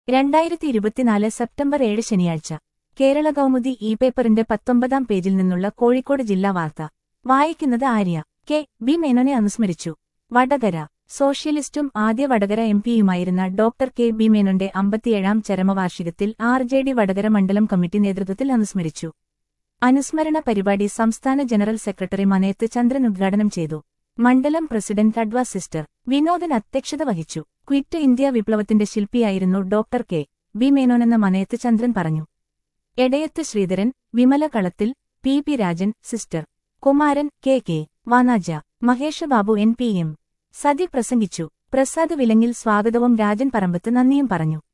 രണ്ടായിരത്തി ഇരുപത്തിനാല് സെപ്റ്റംബർ ഏഴ് ശനിയാഴ്ച കേരള കൗമുദി ഇ പേപ്പറിന്റെ പത്തൊമ്പതാം പേജിൽ നിന്നുള്ള കോഴിക്കോട് ജില്ലാ വാർത്ത വായിക്കുന്നത് ആര്യ കെ ബി മേനോനെ അനുസ്മരിച്ചു വടകര സോഷ്യലിസ്റ്റും ആദ്യ വടകര എം പിയുമായിരുന്ന ഡോക്ടർ കെ ബി മേനോന്റെ അമ്പത്തിയേഴാം ചരമവാർഷികത്തിൽ ആർ ജെ ഡി വടകര മണ്ഡലം കമ്മിറ്റി നേതൃത്വത്തിൽ അനുസ്മരിച്ചു അനുസ്മരണ പരിപാടി സംസ്ഥാന ജനറൽ സെക്രട്ടറി മനേത്ത് ചന്ദ്രൻ ഉദ്ഘാടനം ചെയ്തു മണ്ഡലം പ്രസിഡന്റ് അഡ്വ സിസ്റ്റർ വിനോദൻ അധ്യക്ഷത വഹിച്ചു ക്വിറ്റ് ഇന്ത്യ വിപ്ലവത്തിന്റെ ശില്പിയായിരുന്നു ഡോക്ടർ കെ ബി മേനോനെന്ന മനേത്ത് ചന്ദ്രൻ പറഞ്ഞു Edayath Sreedharan Vimala Kalathil P P Rajan sister Kumaran K K Vanaja Mahesh Babu N P M Sathi പ്രസംഗിച്ചു പ്രസാദ് വിലങ്ങിൽ സ്വാഗതവും രാജൻ പറമ്പത്ത് നന്ദിയും പറഞ്ഞു